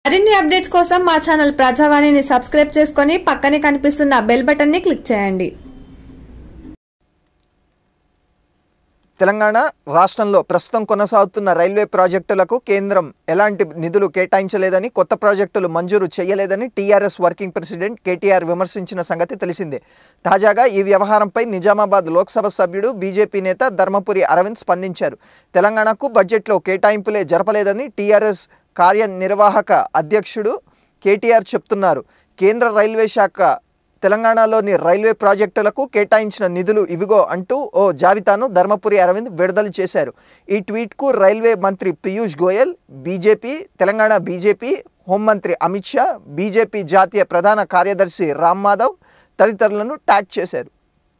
మరిన్ని అప్డేట్స్ కోసం మా ఛానల్ ప్రజావాణిని సబ్స్క్రైబ్ చేసుకొని పక్కనే కనిపిస్తున్న బెల్ బటన్ ని క్లిక్ చేయండి తెలంగాణ రాష్ట్రంలో ప్రస్తుతం కొనసాగుతున్న రైల్వే ప్రాజెక్టులకు కేంద్రం ఎలాంటి నిధులు కేటాయించలేదని కొత్త ప్రాజెక్టులు మంజూరు చేయలేదని టీఆర్ఎస్ వర్కింగ్ ప్రెసిడెంట్ కేటీఆర్ విమర్శించిన సంగతి తెలిసిందే తాజాగా ఈ వ్యవహారంపై నిజామాబాద్ లోక్సభ సభ్యుడు బీజేపీ నేత ధర్మపురి అరవింద్ స్పందించారు తెలంగాణకు బడ్జెట్లో కేటాయింపులే జరపలేదని టీఆర్ఎస్ కార్యనిర్వాహక అధ్యక్షుడు కేటీఆర్ చెప్తున్నారు కేంద్ర రైల్వే శాఖ తెలంగాణలోని రైల్వే ప్రాజెక్టులకు కేటాయించిన నిధులు ఇవిగో అంటూ ఓ జాబితాను ధర్మపురి అరవింద్ విడుదల చేశారు ఈ ట్వీట్కు రైల్వే మంత్రి పీయూష్ గోయల్ బీజేపీ తెలంగాణ బీజేపీ హోంమంత్రి అమిత్ షా బీజేపీ జాతీయ ప్రధాన కార్యదర్శి రామ్ మాధవ్ తదితరులను ట్యాగ్ చేశారు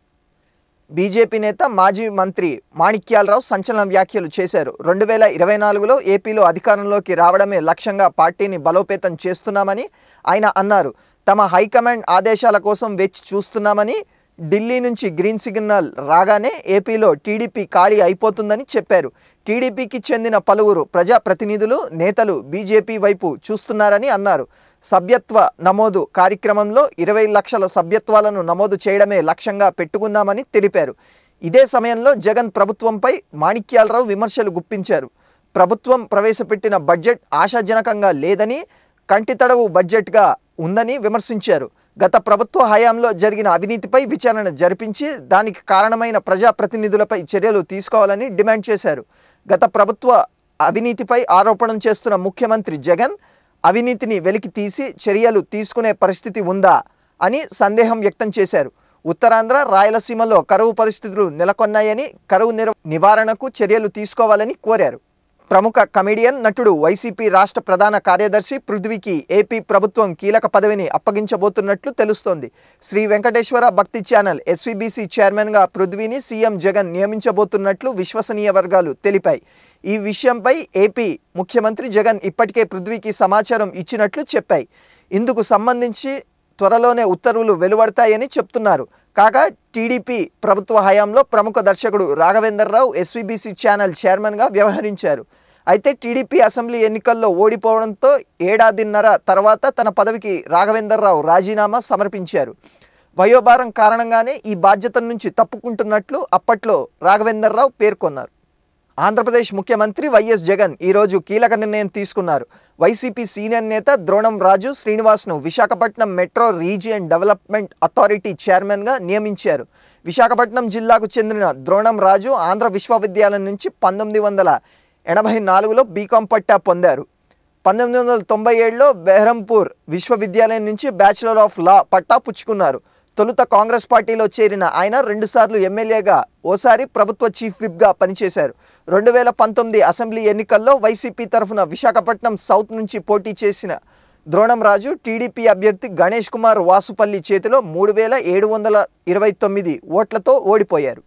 బీజేపీ నేత మాజీ మంత్రి మాణిక్యాలరావు సంచలన వ్యాఖ్యలు చేశారు రెండు వేల ఇరవై నాలుగులో ఏపీలో అధికారంలోకి రావడమే లక్ష్యంగా పార్టీని బలోపేతం చేస్తున్నామని ఆయన అన్నారు తమ హైకమాండ్ ఆదేశాల కోసం వేచి చూస్తున్నామని ఢిల్లీ నుంచి గ్రీన్ సిగ్నల్ రాగానే ఏపీలో టీడీపీ ఖాళీ అయిపోతుందని చెప్పారు టీడీపీకి చెందిన పలువురు ప్రజాప్రతినిధులు నేతలు బీజేపీ వైపు చూస్తున్నారని అన్నారు సభ్యత్వ నమోదు కార్యక్రమంలో ఇరవై లక్షల సభ్యత్వాలను నమోదు చేయడమే లక్ష్యంగా పెట్టుకున్నామని తెలిపారు ఇదే సమయంలో జగన్ ప్రభుత్వంపై మాణిక్యాలరావు విమర్శలు గుప్పించారు ప్రభుత్వం ప్రవేశపెట్టిన బడ్జెట్ ఆశాజనకంగా లేదని కంటితడవు బడ్జెట్గా ఉందని విమర్శించారు గత ప్రభుత్వ హయాంలో జరిగిన అవినీతిపై విచారణ జరిపించి దానికి కారణమైన ప్రజాప్రతినిధులపై చర్యలు తీసుకోవాలని డిమాండ్ చేశారు గత ప్రభుత్వ అవినీతిపై ఆరోపణలు చేస్తున్న ముఖ్యమంత్రి జగన్ అవినీతిని వెలికి తీసి చర్యలు తీసుకునే పరిస్థితి ఉందా అని సందేహం వ్యక్తం చేశారు ఉత్తరాంధ్ర రాయలసీమలో కరువు పరిస్థితులు నెలకొన్నాయని కరువు నిర నివారణకు చర్యలు తీసుకోవాలని కోరారు ప్రముఖ కమెడియన్ నటుడు వైసీపీ రాష్ట్ర ప్రధాన కార్యదర్శి పృథ్వీకి ఏపీ ప్రభుత్వం కీలక పదవిని అప్పగించబోతున్నట్లు తెలుస్తోంది శ్రీ వెంకటేశ్వర భక్తి ఛానల్ ఎస్వీబీసీ చైర్మన్గా పృథ్వీని సీఎం జగన్ నియమించబోతున్నట్లు విశ్వసనీయ వర్గాలు తెలిపాయి ఈ విషయంపై ఏపీ ముఖ్యమంత్రి జగన్ ఇప్పటికే పృథ్వీకి సమాచారం ఇచ్చినట్లు చెప్పాయి ఇందుకు సంబంధించి త్వరలోనే ఉత్తర్వులు వెలువడతాయని చెప్తున్నారు కాగా టీడీపీ ప్రభుత్వ హయాంలో ప్రముఖ దర్శకుడు రాఘవేందర్రావు ఎస్వీబీసీ ఛానల్ చైర్మన్గా వ్యవహరించారు అయితే టీడీపీ అసెంబ్లీ ఎన్నికల్లో ఓడిపోవడంతో ఏడాదిన్నర తర్వాత తన పదవికి రాఘవేందర్రావు రాజీనామా సమర్పించారు వయోభారం కారణంగానే ఈ బాధ్యత నుంచి తప్పుకుంటున్నట్లు అప్పట్లో రాఘవేందర్రావు పేర్కొన్నారు ఆంధ్రప్రదేశ్ ముఖ్యమంత్రి వైఎస్ జగన్ ఈరోజు కీలక నిర్ణయం తీసుకున్నారు వైసీపీ సీనియర్ నేత ద్రోణం రాజు శ్రీనివాస్ను Visakhapatnam metro region development authority చైర్మన్గా నియమించారు విశాఖపట్నం జిల్లాకు చెందిన ద్రోణం రాజు ఆంధ్ర విశ్వవిద్యాలయం నుంచి పంతొమ్మిది వందల ఎనభై నాలుగులో బీకాం పట్టా పొందారు పంతొమ్మిది వందల తొంభై ఏడులో బెహ్రంపూర్ విశ్వవిద్యాలయం నుంచి బ్యాచిలర్ ఆఫ్ లా పట్టా పుచ్చుకున్నారు తొలుత కాంగ్రెస్ పార్టీలో చేరిన ఆయన రెండుసార్లు ఎమ్మెల్యేగా ఓసారి ప్రభుత్వ చీఫ్ విప్గా పనిచేశారు రెండు వేల పంతొమ్మిది అసెంబ్లీ ఎన్నికల్లో వైసీపీ తరఫున విశాఖపట్నం సౌత్ నుంచి పోటీ చేసిన ద్రోణం రాజు టీడీపీ అభ్యర్థి గణేష్ కుమార్ వాసుపల్లి చేతిలో మూడు వేల ఏడు వందల ఇరవై తొమ్మిది ఓట్లతో ఓడిపోయారు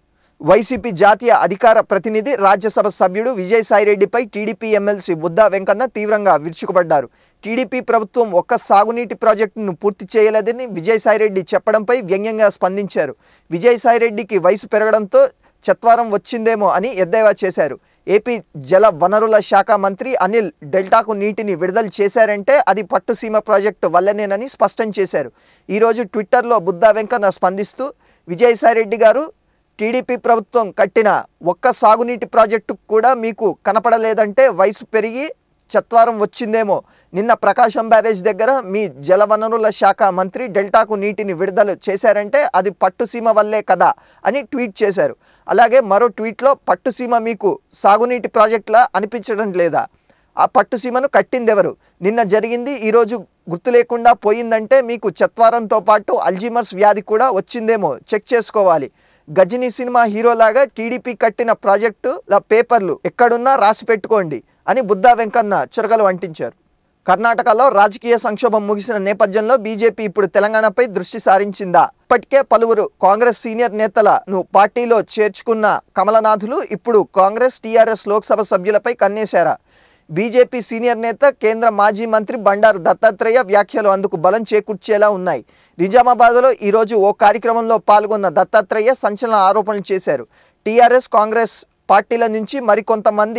వైసీపీ జాతీయ అధికార ప్రతినిధి రాజ్యసభ సభ్యుడు విజయసాయిరెడ్డిపై టీడీపీ ఎమ్మెల్సీ బుద్దా వెంకన్న తీవ్రంగా విరుచుకుపడ్డారు టీడీపీ ప్రభుత్వం ఒక్క సాగునీటి ప్రాజెక్టును పూర్తి చేయలేదని విజయసాయిరెడ్డి చెప్పడంపై వ్యంగ్యంగా స్పందించారు విజయసాయిరెడ్డికి వయసు పెరగడంతో చత్వారం వచ్చిందేమో అని ఎద్దేవా చేశారు ఏపీ జల వనరుల శాఖ మంత్రి అనిల్ డెల్టాకు నీటిని విడుదల చేశారంటే అది పట్టుసీమ ప్రాజెక్టు వల్లనేనని స్పష్టం చేశారు ఈరోజు ట్విట్టర్లో బుద్దా వెంకన్న స్పందిస్తూ విజయసాయిరెడ్డి గారు టీడీపీ ప్రభుత్వం కట్టిన ఒక్క సాగునీటి ప్రాజెక్టు కూడా మీకు కనపడలేదంటే వయసు పెరిగి చత్వారం వచ్చిందేమో నిన్న ప్రకాశం బ్యారేజ్ దగ్గర మీ జలవనరుల శాఖ మంత్రి డెల్టాకు నీటిని విడుదల చేశారంటే అది పట్టుసీమ వల్లే కదా అని ట్వీట్ చేశారు అలాగే మరో ట్వీట్లో పట్టుసీమ మీకు సాగునీటి ప్రాజెక్టులా అనిపించడం లేదా ఆ పట్టుసీమను కట్టిందెవరు నిన్న జరిగింది ఈరోజు గుర్తు లేకుండా పోయిందంటే మీకు చత్వారంతో పాటు అల్జీమర్స్ వ్యాధి కూడా వచ్చిందేమో చెక్ చేసుకోవాలి గజనీ సినిమా హీరోలాగా టీడీపీ కట్టిన ప్రాజెక్టుల పేపర్లు ఎక్కడున్నా రాసి పెట్టుకోండి అని బుద్దా వెంకన్న చురకలు అంటించారు కర్ణాటకలో రాజకీయ సంక్షోభం ముగిసిన నేపథ్యంలో బీజేపీ ఇప్పుడు తెలంగాణపై దృష్టి సారించిందా ఇప్పటికే పలువురు కాంగ్రెస్ సీనియర్ నేతలను పార్టీలో చేర్చుకున్న కమలనాథులు ఇప్పుడు కాంగ్రెస్ టీఆర్ఎస్ లోక్సభ సభ్యులపై కన్నేశారా బీజేపీ సీనియర్ నేత కేంద్ర మాజీ మంత్రి బండారు దత్తాత్రేయ వ్యాఖ్యలు అందుకు బలం చేకూర్చేలా ఉన్నాయి నిజామాబాద్లో ఈరోజు ఓ కార్యక్రమంలో పాల్గొన్న దత్తాత్రేయ సంచలన ఆరోపణలు చేశారు టీఆర్ఎస్ కాంగ్రెస్ పార్టీల నుంచి మరికొంతమంది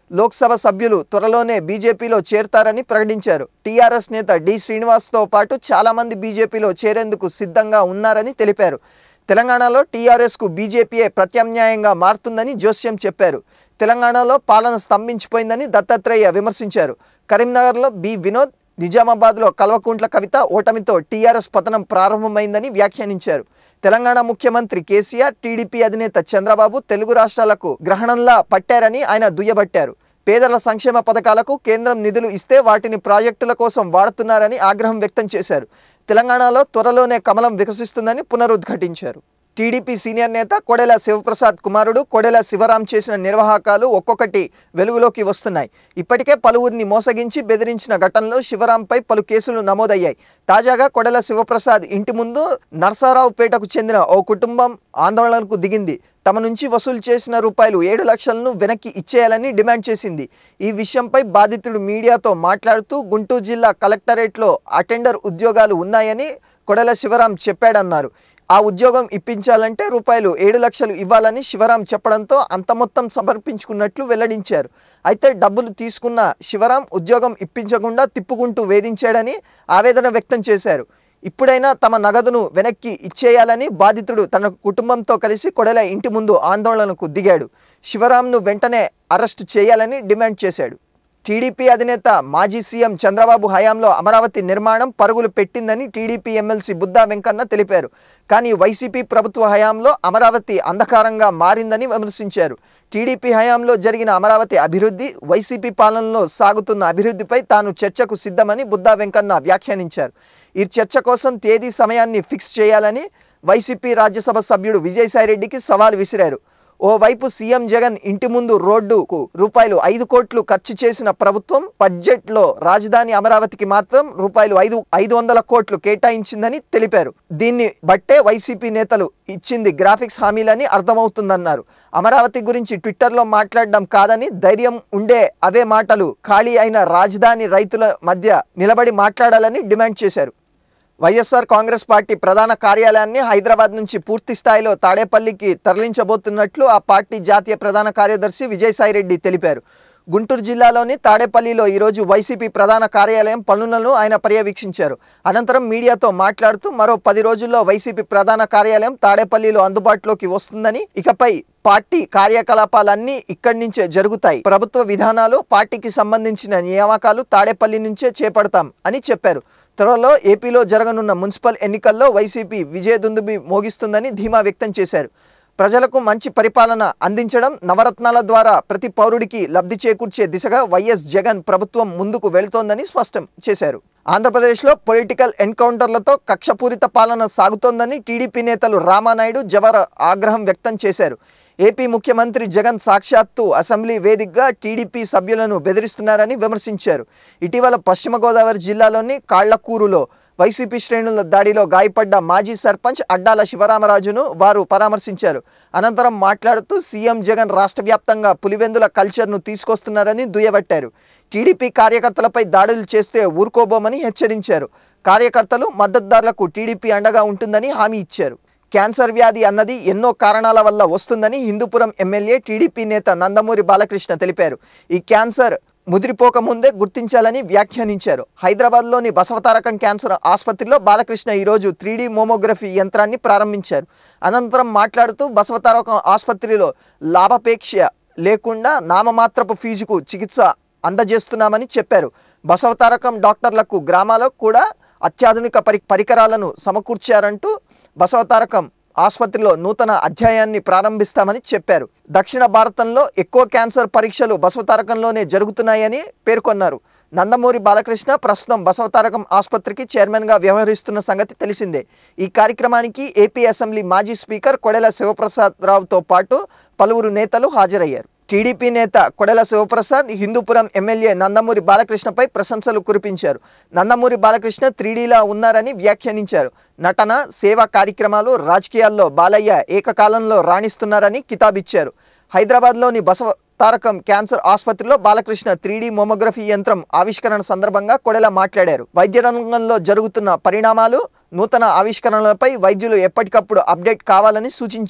లోక్సభ సభ్యులు త్వరలోనే బీజేపీలో చేరతారని ప్రకటించారు టీఆర్ఎస్ నేత డి శ్రీనివాస్తో పాటు చాలామంది బీజేపీలో చేరేందుకు సిద్ధంగా ఉన్నారని తెలిపారు తెలంగాణలో టీఆర్ఎస్కు బీజేపీయే ప్రత్యామ్నాయంగా మారుతుందని జోస్యం చెప్పారు తెలంగాణలో పాలన స్తంభించిపోయిందని దత్తాత్రేయ విమర్శించారు కరీంనగర్లో బి వినోద్ నిజామాబాద్లో కల్వకుంట్ల కవిత ఓటమితో టీఆర్ఎస్ పతనం ప్రారంభమైందని వ్యాఖ్యానించారు తెలంగాణ ముఖ్యమంత్రి కేసీఆర్ టీడీపీ అధినేత చంద్రబాబు తెలుగు రాష్ట్రాలకు గ్రహణంలా పట్టారని ఆయన దుయ్యబట్టారు పేదల సంక్షేమ పథకాలకు కేంద్రం నిధులు ఇస్తే వాటిని ప్రాజెక్టుల కోసం వాడుతున్నారని ఆగ్రహం వ్యక్తం చేశారు తెలంగాణలో త్వరలోనే కమలం వికసిస్తుందని పునరుద్ఘాటించారు టీడీపీ సీనియర్ నేత కొడెల శివప్రసాద్ కుమారుడు కొడెల శివరాం చేసిన నిర్వాహకాలు ఒక్కొక్కటి వెలుగులోకి వస్తున్నాయి ఇప్పటికే పలువురిని మోసగించి బెదిరించిన ఘటనలో శివరాంపై పలు కేసులు నమోదయ్యాయి తాజాగా కొడెల శివప్రసాద్ ఇంటి ముందు నర్సారావుపేటకు చెందిన ఓ కుటుంబం ఆందోళనకు దిగింది తమ నుంచి వసూలు చేసిన రూపాయలు ఏడు లక్షలను వెనక్కి ఇచ్చేయాలని డిమాండ్ చేసింది ఈ విషయంపై బాధితుడు మీడియాతో మాట్లాడుతూ గుంటూరు జిల్లా కలెక్టరేట్లో అటెండర్ ఉద్యోగాలు ఉన్నాయని కొడెల శివరాం చెప్పాడన్నారు ఆ ఉద్యోగం ఇప్పించాలంటే రూపాయలు ఏడు లక్షలు ఇవ్వాలని శివరాం చెప్పడంతో అంత మొత్తం సమర్పించుకున్నట్లు వెల్లడించారు అయితే డబ్బులు తీసుకున్న శివరాం ఉద్యోగం ఇప్పించకుండా తిప్పుకుంటూ వేధించాడని ఆవేదన వ్యక్తం చేశారు ఇప్పుడైనా తమ నగదును వెనక్కి ఇచ్చేయాలని బాధితుడు తన కుటుంబంతో కలిసి కొడెల ఇంటి ముందు ఆందోళనకు దిగాడు శివరాంను వెంటనే అరెస్టు చేయాలని డిమాండ్ చేశాడు టీడీపీ అధినేత మాజీ సీఎం చంద్రబాబు హయాంలో అమరావతి నిర్మాణం పరుగులు పెట్టిందని టీడీపీ ఎమ్మెల్సీ బుద్దా వెంకన్న తెలిపారు కానీ వైసీపీ ప్రభుత్వ హయాంలో అమరావతి అంధకారంగా మారిందని విమర్శించారు టీడీపీ హయాంలో జరిగిన అమరావతి అభివృద్ధి వైసీపీ పాలనలో సాగుతున్న అభివృద్ధిపై తాను చర్చకు సిద్ధమని బుద్దా వెంకన్న వ్యాఖ్యానించారు ఈ చర్చ కోసం తేదీ సమయాన్ని ఫిక్స్ చేయాలని వైసీపీ రాజ్యసభ సభ్యుడు విజయసాయిరెడ్డికి సవాల్ విసిరారు ఓవైపు సీఎం జగన్ ఇంటి ముందు రోడ్డుకు రూపాయలు ఐదు కోట్లు ఖర్చు చేసిన ప్రభుత్వం బడ్జెట్లో రాజధాని అమరావతికి మాత్రం రూపాయలు ఐదు ఐదు వందల కోట్లు కేటాయించిందని తెలిపారు దీన్ని బట్టే వైసీపీ నేతలు ఇచ్చింది గ్రాఫిక్స్ హామీలని అర్థమవుతుందన్నారు అమరావతి గురించి ట్విట్టర్లో మాట్లాడడం కాదని ధైర్యం ఉండే అవే మాటలు ఖాళీ అయిన రాజధాని రైతుల మధ్య నిలబడి మాట్లాడాలని డిమాండ్ చేశారు వైఎస్ఆర్ కాంగ్రెస్ పార్టీ ప్రధాన కార్యాలయాన్ని హైదరాబాద్ నుంచి పూర్తి స్థాయిలో తాడేపల్లికి తరలించబోతున్నట్లు ఆ పార్టీ జాతీయ ప్రధాన కార్యదర్శి విజయసాయిరెడ్డి తెలిపారు గుంటూరు జిల్లాలోని తాడేపల్లిలో ఈరోజు వైసీపీ ప్రధాన కార్యాలయం పనులను ఆయన పర్యవేక్షించారు అనంతరం మీడియాతో మాట్లాడుతూ మరో పది రోజుల్లో వైసీపీ ప్రధాన కార్యాలయం తాడేపల్లిలో అందుబాటులోకి వస్తుందని ఇకపై పార్టీ కార్యకలాపాలన్నీ ఇక్కడి నుంచే జరుగుతాయి ప్రభుత్వ విధానాలు పార్టీకి సంబంధించిన నియామకాలు తాడేపల్లి నుంచే చేపడతాం అని చెప్పారు త్వరలో ఏపీలో జరగనున్న మున్సిపల్ ఎన్నికల్లో వైసీపీ విజయదుందుబి మోగిస్తుందని ధీమా వ్యక్తం చేశారు ప్రజలకు మంచి పరిపాలన అందించడం నవరత్నాల ద్వారా ప్రతి పౌరుడికి లబ్ధి చేకూర్చే దిశగా వైఎస్ జగన్ ప్రభుత్వం ముందుకు వెళుతోందని స్పష్టం చేశారు ఆంధ్రప్రదేశ్లో పొలిటికల్ ఎన్కౌంటర్లతో కక్షపూరిత పాలన సాగుతోందని టీడీపీ నేతలు రామానాయుడు జవహర్ ఆగ్రహం వ్యక్తం చేశారు ఏపీ ముఖ్యమంత్రి జగన్ సాక్షాత్తు అసెంబ్లీ వేదికగా టీడీపీ సభ్యులను బెదిరిస్తున్నారని విమర్శించారు ఇటీవల పశ్చిమ గోదావరి జిల్లాలోని కాళ్లకూరులో వైసీపీ శ్రేణుల దాడిలో గాయపడ్డ మాజీ సర్పంచ్ అడ్డాల శివరామరాజును వారు పరామర్శించారు అనంతరం మాట్లాడుతూ సీఎం జగన్ రాష్ట్ర వ్యాప్తంగా పులివెందుల కల్చర్ను తీసుకొస్తున్నారని దుయ్యబట్టారు టీడీపీ కార్యకర్తలపై దాడులు చేస్తే ఊరుకోబోమని హెచ్చరించారు కార్యకర్తలు మద్దతుదారులకు టీడీపీ అండగా ఉంటుందని హామీ ఇచ్చారు క్యాన్సర్ వ్యాధి అన్నది ఎన్నో కారణాల వల్ల వస్తుందని హిందూపురం ఎమ్మెల్యే టీడీపీ నేత నందమూరి బాలకృష్ణ తెలిపారు ఈ క్యాన్సర్ ముదిరిపోక ముందే గుర్తించాలని వ్యాఖ్యానించారు హైదరాబాద్లోని బసవతారకం క్యాన్సర్ ఆసుపత్రిలో బాలకృష్ణ ఈరోజు త్రీడీ మోమోగ్రఫీ యంత్రాన్ని ప్రారంభించారు అనంతరం మాట్లాడుతూ బసవతారకం ఆసుపత్రిలో లాభాపేక్ష లేకుండా నామమాత్రపు ఫీజుకు చికిత్స అందజేస్తున్నామని చెప్పారు బసవతారకం డాక్టర్లకు గ్రామాల్లో కూడా అత్యాధునిక పరి పరికరాలను సమకూర్చారంటూ బసవతారకం ఆసుపత్రిలో నూతన అధ్యాయాన్ని ప్రారంభిస్తామని చెప్పారు దక్షిణ భారతంలో ఎక్కువ క్యాన్సర్ పరీక్షలు బసవతారకంలోనే జరుగుతున్నాయని పేర్కొన్నారు నందమూరి బాలకృష్ణ ప్రస్తుతం బసవతారకం ఆసుపత్రికి చైర్మన్గా వ్యవహరిస్తున్న సంగతి తెలిసిందే ఈ కార్యక్రమానికి ఏపీ అసెంబ్లీ మాజీ స్పీకర్ కొడెల శివప్రసాద్ రావుతో పాటు పలువురు నేతలు హాజరయ్యారు టీడీపీ నేత కొడెల శివప్రసాద్ హిందూపురం ఎమ్మెల్యే నందమూరి బాలకృష్ణపై ప్రశంసలు కురిపించారు నందమూరి బాలకృష్ణ త్రీడీలా ఉన్నారని వ్యాఖ్యానించారు నటన సేవా కార్యక్రమాలు రాజకీయాల్లో బాలయ్య ఏకకాలంలో రాణిస్తున్నారని కితాబిచ్చారు హైదరాబాద్లోని బసవ తారకం క్యాన్సర్ ఆసుపత్రిలో బాలకృష్ణ త్రీడీ మోమోగ్రఫీ యంత్రం ఆవిష్కరణ సందర్భంగా కొడెల మాట్లాడారు వైద్య రంగంలో జరుగుతున్న పరిణామాలు నూతన ఆవిష్కరణలపై వైద్యులు ఎప్పటికప్పుడు అప్డేట్ కావాలని సూచించారు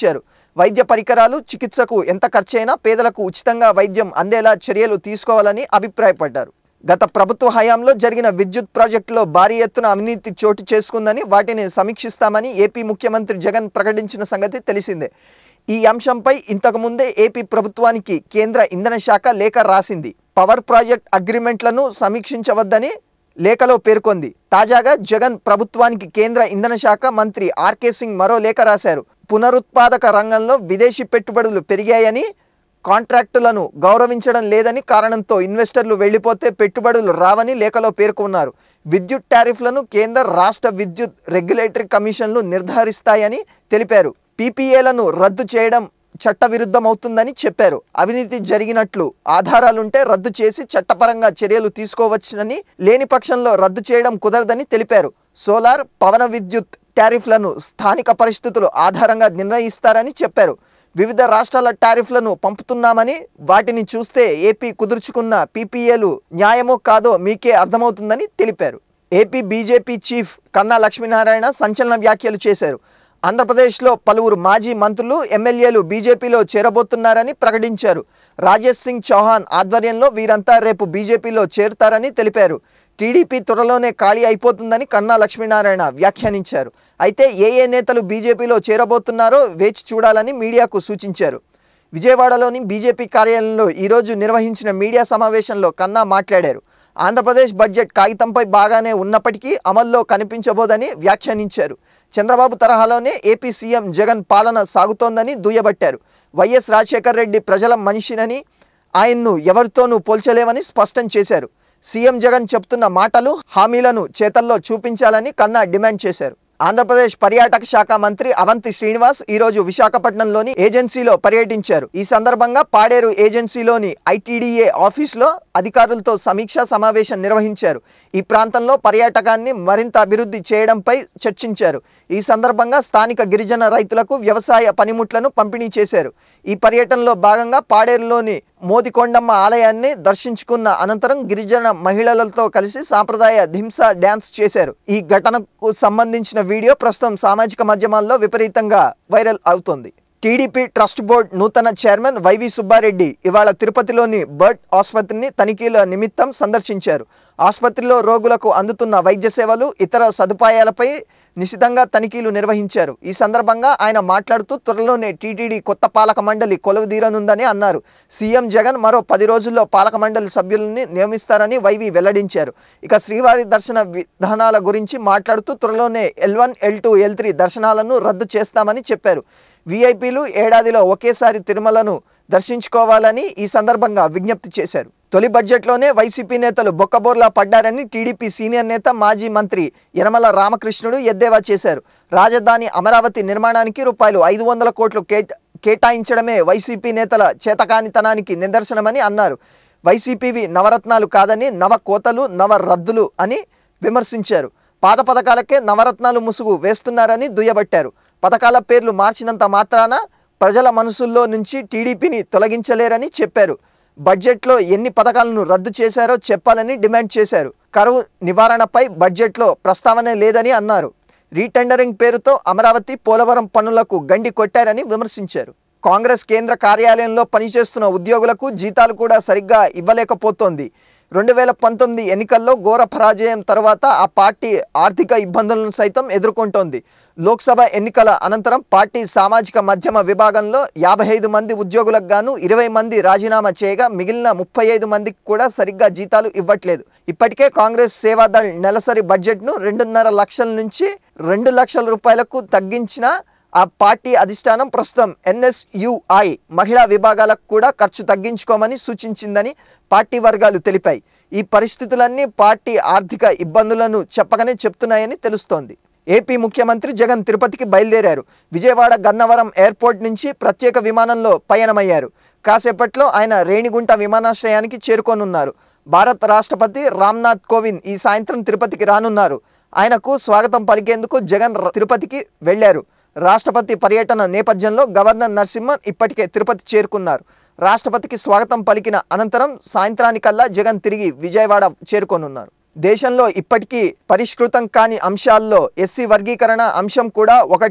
వైద్య పరికరాలు చికిత్సకు ఎంత ఖర్చైనా పేదలకు ఉచితంగా వైద్యం అందేలా చర్యలు తీసుకోవాలని అభిప్రాయపడ్డారు గత ప్రభుత్వ హయాంలో జరిగిన విద్యుత్ ప్రాజెక్టులో భారీ ఎత్తున అవినీతి చోటు చేసుకుందని వాటిని సమీక్షిస్తామని ఏపీ ముఖ్యమంత్రి జగన్ ప్రకటించిన సంగతి తెలిసిందే ఈ అంశంపై ఇంతకుముందే ఏపీ ప్రభుత్వానికి కేంద్ర ఇంధన శాఖ లేఖ రాసింది పవర్ ప్రాజెక్ట్ అగ్రిమెంట్లను సమీక్షించవద్దని లేఖలో పేర్కొంది తాజాగా జగన్ ప్రభుత్వానికి కేంద్ర ఇంధన శాఖ మంత్రి ఆర్కే సింగ్ మరో లేఖ రాశారు పునరుత్పాదక రంగంలో విదేశీ పెట్టుబడులు పెరిగాయని కాంట్రాక్టులను గౌరవించడం లేదని కారణంతో ఇన్వెస్టర్లు వెళ్లిపోతే పెట్టుబడులు రావని లేఖలో పేర్కొన్నారు విద్యుత్ టారిఫ్లను కేంద్ర రాష్ట్ర విద్యుత్ రెగ్యులేటరీ కమిషన్లు నిర్ధారిస్తాయని తెలిపారు పీపీఏలను రద్దు చేయడం చట్టవిరుద్ధమవుతుందని చెప్పారు అవినీతి జరిగినట్లు ఆధారాలుంటే రద్దు చేసి చట్టపరంగా చర్యలు తీసుకోవచ్చునని లేని పక్షంలో రద్దు చేయడం కుదరదని తెలిపారు సోలార్ పవన విద్యుత్ టారిఫ్లను స్థానిక పరిస్థితులు ఆధారంగా నిర్ణయిస్తారని చెప్పారు వివిధ రాష్ట్రాల టారిఫ్లను పంపుతున్నామని వాటిని చూస్తే ఏపీ కుదుర్చుకున్న పీపీఏలు న్యాయమో కాదో మీకే అర్థమవుతుందని తెలిపారు ఏపీ బీజేపీ చీఫ్ కన్నా లక్ష్మీనారాయణ సంచలన వ్యాఖ్యలు చేశారు ఆంధ్రప్రదేశ్లో పలువురు మాజీ మంత్రులు ఎమ్మెల్యేలు బీజేపీలో చేరబోతున్నారని ప్రకటించారు రాజేష్ సింగ్ చౌహాన్ ఆధ్వర్యంలో వీరంతా రేపు బీజేపీలో చేరుతారని తెలిపారు టీడీపీ త్వరలోనే ఖాళీ అయిపోతుందని కన్నా లక్ష్మీనారాయణ వ్యాఖ్యానించారు అయితే ఏ ఏ నేతలు బీజేపీలో చేరబోతున్నారో వేచి చూడాలని మీడియాకు సూచించారు విజయవాడలోని బీజేపీ కార్యాలయంలో ఈరోజు నిర్వహించిన మీడియా సమావేశంలో కన్నా మాట్లాడారు ఆంధ్రప్రదేశ్ బడ్జెట్ కాగితంపై బాగానే ఉన్నప్పటికీ అమల్లో కనిపించబోదని వ్యాఖ్యానించారు చంద్రబాబు తరహాలోనే ఏపీ సీఎం జగన్ పాలన సాగుతోందని దుయ్యబట్టారు వైఎస్ రాజశేఖర్ రెడ్డి ప్రజల మనిషినని ఆయన్ను ఎవరితోనూ పోల్చలేమని స్పష్టం చేశారు సీఎం జగన్ చెప్తున్న మాటలు హామీలను చేతల్లో చూపించాలని కన్నా డిమాండ్ చేశారు ఆంధ్రప్రదేశ్ పర్యాటక శాఖ మంత్రి అవంతి శ్రీనివాస్ ఈరోజు విశాఖపట్నంలోని ఏజెన్సీలో పర్యటించారు ఈ సందర్భంగా పాడేరు ఏజెన్సీలోని ఐటీడీఏ ఆఫీసులో అధికారులతో సమీక్షా సమావేశం నిర్వహించారు ఈ ప్రాంతంలో పర్యాటకాన్ని మరింత అభివృద్ధి చేయడంపై చర్చించారు ఈ సందర్భంగా స్థానిక గిరిజన రైతులకు వ్యవసాయ పనిముట్లను పంపిణీ చేశారు ఈ పర్యటనలో భాగంగా పాడేరులోని మోదికొండమ్మ ఆలయాన్ని దర్శించుకున్న అనంతరం గిరిజన మహిళలతో కలిసి సాంప్రదాయ ధింస డ్యాన్స్ చేశారు ఈ ఘటనకు సంబంధించిన వీడియో ప్రస్తుతం సామాజిక మాధ్యమాల్లో విపరీతంగా వైరల్ అవుతోంది టీడీపీ ట్రస్ట్ బోర్డు నూతన చైర్మన్ వైవి సుబ్బారెడ్డి ఇవాళ తిరుపతిలోని బర్డ్ ఆసుపత్రిని తనిఖీల నిమిత్తం సందర్శించారు ఆసుపత్రిలో రోగులకు అందుతున్న వైద్య సేవలు ఇతర సదుపాయాలపై నిశితంగా తనిఖీలు నిర్వహించారు ఈ సందర్భంగా ఆయన మాట్లాడుతూ త్వరలోనే టీటీడీ కొత్త పాలక మండలి కొలువుదీరనుందని అన్నారు సీఎం జగన్ మరో పది రోజుల్లో పాలక మండలి సభ్యులని నియమిస్తారని వైవి వెల్లడించారు ఇక శ్రీవారి దర్శన విధానాల గురించి మాట్లాడుతూ త్వరలోనే L one L two L three దర్శనాలను రద్దు చేస్తామని చెప్పారు వీఐపీలు ఏడాదిలో ఒకేసారి తిరుమలను దర్శించుకోవాలని ఈ సందర్భంగా విజ్ఞప్తి చేశారు తొలి బడ్జెట్లోనే వైసీపీ నేతలు బొక్కబోర్లా పడ్డారని టీడీపీ సీనియర్ నేత మాజీ మంత్రి యనమల రామకృష్ణుడు ఎద్దేవా చేశారు రాజధాని అమరావతి నిర్మాణానికి రూపాయలు ఐదు వందల కోట్లు కేట కేటాయించడమే వైసీపీ నేతల చేతకానితనానికి నిదర్శనమని అన్నారు వైసీపీవి నవరత్నాలు కాదని నవ కోతలు నవ రద్దులు అని విమర్శించారు పాత పథకాలకే నవరత్నాలు ముసుగు వేస్తున్నారని దుయ్యబట్టారు పథకాల పేర్లు మార్చినంత మాత్రాన ప్రజల మనసుల్లో నుంచి టీడీపీని తొలగించలేరని చెప్పారు బడ్జెట్లో ఎన్ని పథకాలను రద్దు చేశారో చెప్పాలని డిమాండ్ చేశారు కరువు నివారణపై బడ్జెట్లో ప్రస్తావనే లేదని అన్నారు రీటెండరింగ్ పేరుతో అమరావతి పోలవరం పనులకు గండి కొట్టారని విమర్శించారు కాంగ్రెస్ కేంద్ర కార్యాలయంలో పనిచేస్తున్న ఉద్యోగులకు జీతాలు కూడా సరిగ్గా ఇవ్వలేకపోతోంది రెండు వేల పంతొమ్మిది ఎన్నికల్లో ఘోర పరాజయం తర్వాత ఆ పార్టీ ఆర్థిక ఇబ్బందులను సైతం ఎదుర్కొంటోంది లోక్సభ ఎన్నికల అనంతరం పార్టీ సామాజిక మాధ్యమ విభాగంలో యాభై ఐదు మంది ఉద్యోగులకు గాను ఇరవై మంది రాజీనామా చేయగా మిగిలిన ముప్పై ఐదు మందికి కూడా సరిగ్గా జీతాలు ఇవ్వట్లేదు ఇప్పటికే కాంగ్రెస్ సేవాదళ్ నెలసరి బడ్జెట్ను రెండున్నర లక్షల నుంచి రెండు లక్షల రూపాయలకు తగ్గించిన ఆ పార్టీ అధిష్టానం ప్రస్తుతం ఎన్ఎస్యుఐ మహిళా విభాగాలకు కూడా ఖర్చు తగ్గించుకోమని సూచించిందని పార్టీ వర్గాలు తెలిపాయి ఈ పరిస్థితులన్నీ పార్టీ ఆర్థిక ఇబ్బందులను చెప్పకనే చెప్తున్నాయని తెలుస్తోంది ఏపీ ముఖ్యమంత్రి జగన్ తిరుపతికి బయలుదేరారు విజయవాడ గన్నవరం ఎయిర్పోర్ట్ నుంచి ప్రత్యేక విమానంలో పయనమయ్యారు కాసేపట్లో ఆయన రేణిగుంట విమానాశ్రయానికి చేరుకోనున్నారు భారత రాష్ట్రపతి రామ్నాథ్ కోవింద్ ఈ సాయంత్రం తిరుపతికి రానున్నారు ఆయనకు స్వాగతం పలికేందుకు జగన్ ర- తిరుపతికి వెళ్లారు రాష్ట్రపతి పర్యటన నేపథ్యంలో గవర్నర్ నరసింహన్ ఇప్పటికే తిరుపతి చేరుకున్నారు రాష్ట్రపతికి స్వాగతం పలికిన అనంతరం సాయంత్రానికల్లా జగన్ తిరిగి విజయవాడ చేరుకోనున్నారు దేశంలో ఇప్పటికీ పరిష్కృతం కాని అంశాల్లో ఎస్సీ వర్గీకరణ అంశం కూడా ఒకటి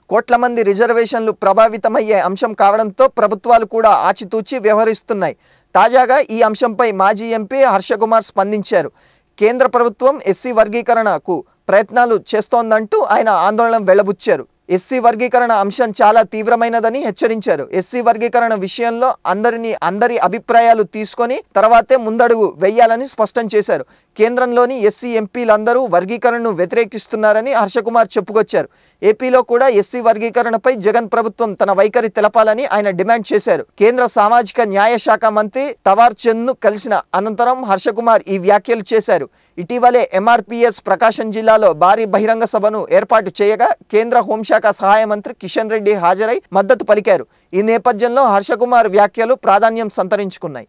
కోట్ల మంది రిజర్వేషన్లు ప్రభావితమయ్యే అంశం కావడంతో ప్రభుత్వాలు కూడా ఆచితూచి వ్యవహరిస్తున్నాయి తాజాగా ఈ అంశంపై మాజీ ఎంపీ హర్షకుమార్ స్పందించారు కేంద్ర ప్రభుత్వం ఎస్సీ వర్గీకరణకు ప్రయత్నాలు చేస్తోందంటూ ఆయన ఆందోళన వెళ్లబుచ్చారు ఎస్సీ వర్గీకరణ అంశం చాలా తీవ్రమైనదని హెచ్చరించారు ఎస్సీ వర్గీకరణ విషయంలో అందరిని అందరి అభిప్రాయాలు తీసుకొని తర్వాతే ముందడుగు వెయ్యాలని స్పష్టం చేశారు కేంద్రంలోని ఎస్సీ ఎంపీలందరూ వర్గీకరణను వ్యతిరేకిస్తున్నారని హర్షకుమార్ చెప్పుకొచ్చారు ఏపీలో కూడా ఎస్సీ వర్గీకరణపై జగన్ ప్రభుత్వం తన వైఖరి తెలపాలని ఆయన డిమాండ్ చేశారు కేంద్ర సామాజిక న్యాయ శాఖ మంత్రి తవార్ చంద్ ను కలిసిన అనంతరం హర్షకుమార్ ఈ వ్యాఖ్యలు చేశారు ఇటీవలే ఎంఆర్పీఎస్ ప్రకాశం జిల్లాలో భారీ బహిరంగ సభను ఏర్పాటు చేయగా కేంద్ర హోంశాఖ సహాయ మంత్రి కిషన్ రెడ్డి హాజరై మద్దతు పలికారు ఈ నేపథ్యంలో హర్షకుమార్ వ్యాఖ్యలు ప్రాధాన్యం సంతరించుకున్నాయి